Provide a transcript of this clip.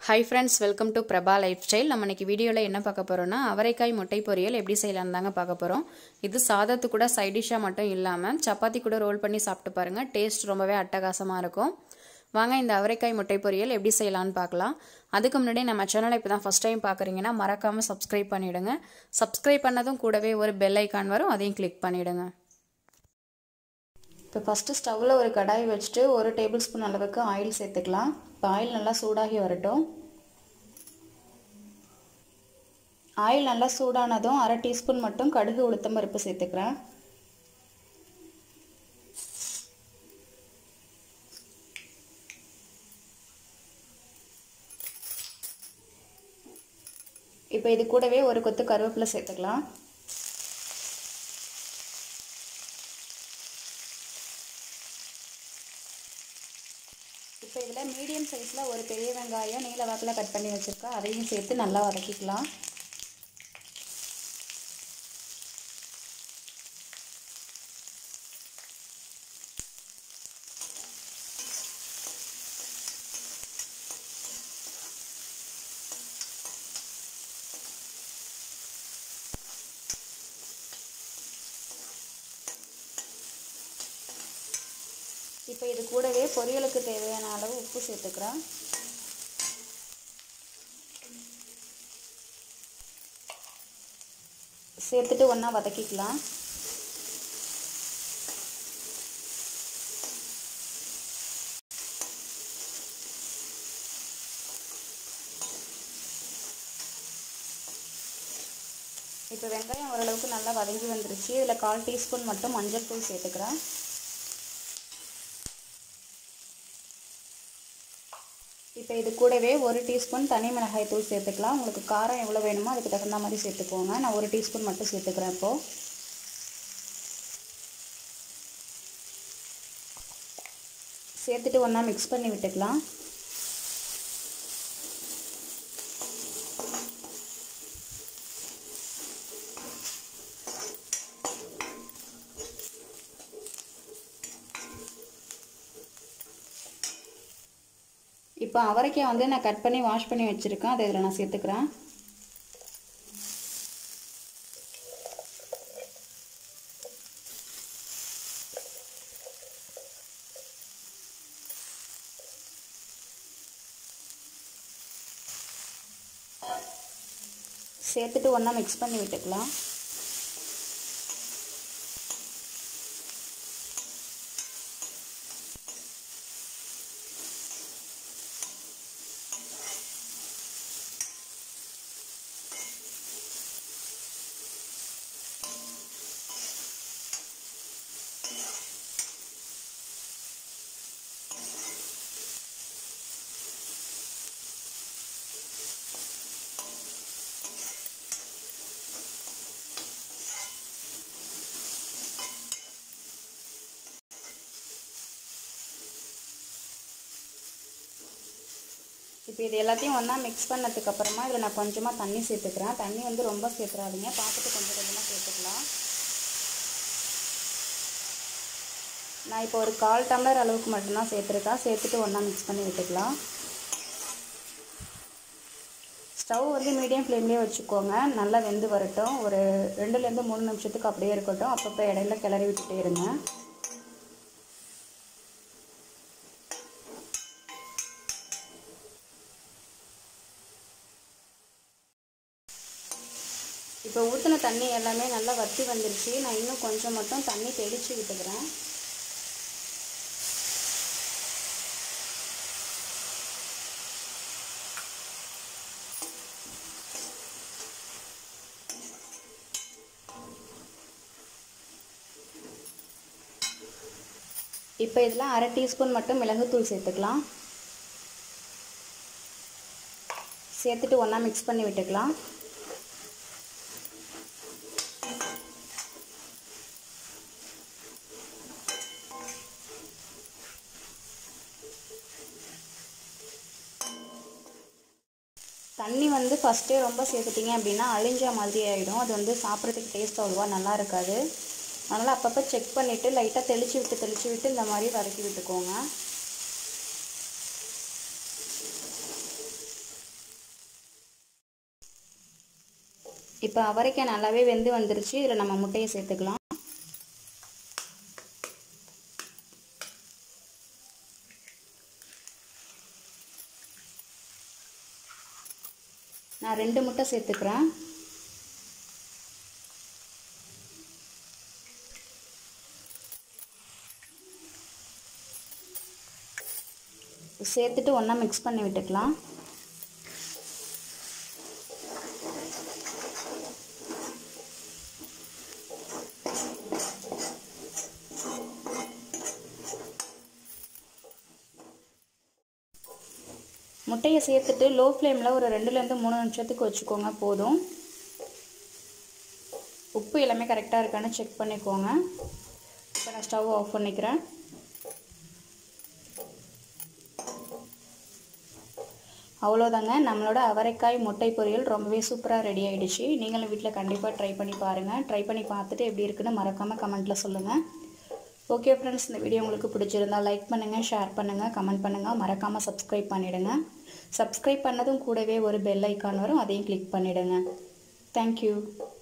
high friends welcome to Prabha lifestyle நம்ம இன்னைக்கு வீடியோவில் என்ன பார்க்க போகிறோம்னா அவரைக்காய் முட்டை பொரியல் எப்படி செய்யலாம்னு தாங்க பார்க்க போகிறோம் இது சாதத்து கூட சைட் டிஷ்ஷாக மட்டும் இல்லாமல் சப்பாத்தி கூட ரோல் பண்ணி சாப்பிட்டு பாருங்கள் டேஸ்ட் ரொம்பவே அட்டகாசமாக இருக்கும் வாங்க இந்த அவரைக்காய் முட்டை பொரியல் எப்படி செய்யலாம்னு பார்க்கலாம் அதுக்கு முன்னாடி நம்ம சேனலை இப்போ தான் ஃபஸ்ட் டைம் பார்க்குறீங்கன்னா மறக்காமல் சப்ஸ்கிரைப் பண்ணிவிடுங்க சப்ஸ்கிரைப் பண்ணதும் கூடவே ஒரு பெல் ஐக்கான் வரும் அதையும் கிளிக் பண்ணிவிடுங்க இப்போ ஃபஸ்ட்டு ஸ்டவ்வில் ஒரு கடாய் வச்சுட்டு ஒரு டேபிள் ஸ்பூன் அளவுக்கு ஆயில் சேர்த்துக்கலாம் இப்போ ஆயில் நல்லா சூடாகி வரட்டும் ஆயில் நல்லா சூடானதும் அரை டீஸ்பூன் மட்டும் கடுகு உளுத்தம் பருப்பு சேர்த்துக்கிறேன் இப்போ இது கூடவே ஒரு கொத்து கருவேப்பிலை சேர்த்துக்கலாம் இப்போ இதில் மீடியம் சைஸில் ஒரு பெரிய வெங்காயம் நீல வாக்கில் கட் பண்ணி வச்சுருக்கேன் அதையும் சேர்த்து நல்லா வதக்கிக்கலாம் இப்போ இது கூடவே பொரியலுக்கு தேவையான அளவு உப்பு சேர்த்துக்கிறேன் சேர்த்துட்டு ஒன்றா வதக்கிக்கலாம் இப்போ வெங்காயம் ஓரளவுக்கு நல்லா வதங்கி வந்துருச்சு இதில் கால் டீஸ்பூன் மட்டும் மஞ்சள் தூள் சேர்த்துக்கிறேன் இப்போ இது கூடவே ஒரு டீஸ்பூன் தனி மிளகாய் தூள் சேர்த்துக்கலாம் உங்களுக்கு காரம் எவ்வளோ வேணுமோ அதுக்கு தகுந்த மாதிரி சேர்த்துக்கோங்க நான் ஒரு டீஸ்பூன் மட்டும் சேர்த்துக்கிறேன் இப்போது சேர்த்துட்டு ஒன்றா மிக்ஸ் பண்ணி விட்டுக்கலாம் இப்போ அவரைக்காய் வந்து நான் கட் பண்ணி வாஷ் பண்ணி வச்சுருக்கேன் அதை இதில் நான் சேர்த்துக்கிறேன் சேர்த்துட்டு ஒன்றா மிக்ஸ் பண்ணி விட்டுக்கலாம் இப்போ இது எல்லாத்தையும் ஒன்றா மிக்ஸ் பண்ணதுக்கப்புறமா இதில் நான் கொஞ்சமாக தண்ணி சேர்த்துக்கிறேன் தண்ணி வந்து ரொம்ப சேர்த்துறாதீங்க பார்த்துட்டு கொஞ்சம் கொஞ்சமாக சேர்த்துக்கலாம் நான் இப்போ ஒரு கால் டம்ளர் அளவுக்கு மட்டும்தான் சேர்த்துருக்கேன் சேர்த்துட்டு ஒன்றா மிக்ஸ் பண்ணி விட்டுக்கலாம் ஸ்டவ் வந்து மீடியம் ஃப்ளேம்லேயே வச்சுக்கோங்க நல்லா வெந்து வரட்டும் ஒரு ரெண்டுலேருந்து மூணு நிமிஷத்துக்கு அப்படியே இருக்கட்டும் அப்பப்போ இடையில கிளறி விட்டுட்டே இருங்க இப்போ ஊற்றின தண்ணி எல்லாமே நல்லா வற்றி வந்துருச்சு நான் இன்னும் கொஞ்சம் மட்டும் தண்ணி தெளித்து விட்டுக்கிறேன் இப்போ இதில் அரை டீஸ்பூன் மட்டும் மிளகுத்தூள் சேர்த்துக்கலாம் சேர்த்துட்டு ஒன்றா மிக்ஸ் பண்ணி விட்டுக்கலாம் தண்ணி வந்து ஃபஸ்ட்டே ரொம்ப சேர்த்துட்டிங்க அப்படின்னா அழிஞ்ச மாதிரி ஆகிடும் அது வந்து சாப்பிட்றதுக்கு டேஸ்ட் அவ்வளோவா நல்லா இருக்காது அதனால் அப்பப்போ செக் பண்ணிவிட்டு லைட்டாக தெளித்து விட்டு தெளித்து விட்டு இந்த மாதிரி வதக்கி விட்டுக்கோங்க இப்போ அவரைக்காய் நல்லாவே வெந்து வந்துருச்சு இதில் நம்ம முட்டையை சேர்த்துக்கலாம் நான் ரெண்டு முட்டை சேர்த்துக்கிறேன் சேர்த்துட்டு ஒன்றா மிக்ஸ் பண்ணி விட்டுக்கலாம் முட்டையை சேர்த்துட்டு லோ ஃப்ளேமில் ஒரு ரெண்டுலேருந்து மூணு நிமிஷத்துக்கு வச்சுக்கோங்க போதும் உப்பு எல்லாமே கரெக்டாக இருக்கான்னு செக் பண்ணிக்கோங்க இப்போ நான் ஸ்டவ் ஆஃப் பண்ணிக்கிறேன் அவ்வளோதாங்க நம்மளோட அவரைக்காய் முட்டை பொரியல் ரொம்பவே சூப்பராக ரெடி ஆகிடுச்சு நீங்களும் வீட்டில் கண்டிப்பாக ட்ரை பண்ணி பாருங்கள் ட்ரை பண்ணி பார்த்துட்டு எப்படி இருக்குன்னு மறக்காமல் கமெண்ட்டில் சொல்லுங்கள் ஓகே ஃப்ரெண்ட்ஸ் இந்த வீடியோ உங்களுக்கு பிடிச்சிருந்தா லைக் பண்ணுங்கள் ஷேர் பண்ணுங்கள் கமெண்ட் பண்ணுங்கள் மறக்காமல் சப்ஸ்கிரைப் பண்ணிவிடுங்க சப்ஸ்கிரைப் பண்ணதும் கூடவே ஒரு பெல் ஐக்கான் வரும் அதையும் கிளிக் பண்ணிவிடுங்க தேங்க்யூ